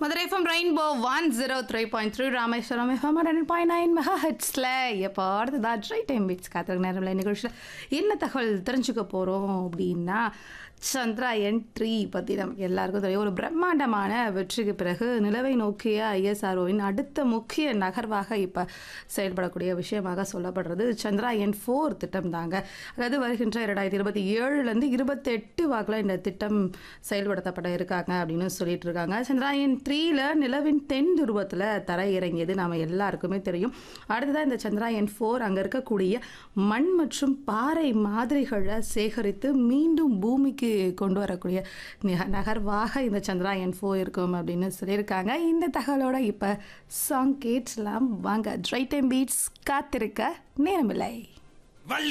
Madurai FM rainbow one zero three point three Rameswaram FM hundred point nine mega ஹெட்ஸில் எப்போ அடுத்ததா try time beats காத்திருக்க நேரமில்லை நிகழ்ச்சியில் என்ன தகவல் தெரிஞ்சுக்க போகிறோம் அப்படின்னா சந்திராயன் த்ரீ பற்றி நமக்கு எல்லாருக்கும் தெரியும் ஒரு பிரம்மாண்டமான வெற்றிக்கு பிறகு நிலவை நோக்கிய ஐஎஸ்ஆர்ஓவின் அடுத்த முக்கிய நகர்வாக இப்போ செயல்படக்கூடிய விஷயமாக சொல்லப்படுறது சந்திராயன் ஃபோர் திட்டம் தாங்க அதாவது வருகின்ற இரண்டாயிரத்தி இருபத்தி ஏழுலேருந்து இருபத்தெட்டு வாக்கில் இந்த திட்டம் செயல்படுத்தப்பட இருக்காங்க அப்படின்னு சொல்லிட்டு இருக்காங்க சந்திராயன் த்ரீல நிலவின் தென் துருவத்தில் தரை இறங்கியது நாம எல்லாருக்குமே தெரியும் அடுத்ததாக இந்த சந்திராயன் ஃபோர் அங்கே இருக்கக்கூடிய மண் மற்றும் பாறை மாதிரிகளை சேகரித்து மீண்டும் பூமிக்கு கொண்டு வரக்கூடிய நிக- நகர்வாக இந்த சந்திராயன் ஃபோர் இருக்கும் அப்படின்னு சொல்லியிருக்காங்க இந்த தகவலோட இப்போ சாங் கேட்ஸ்லாம் வாங்க ட்ரை டைம் பீட்ஸ் காத்திருக்க நேரமில்லை வள்ளி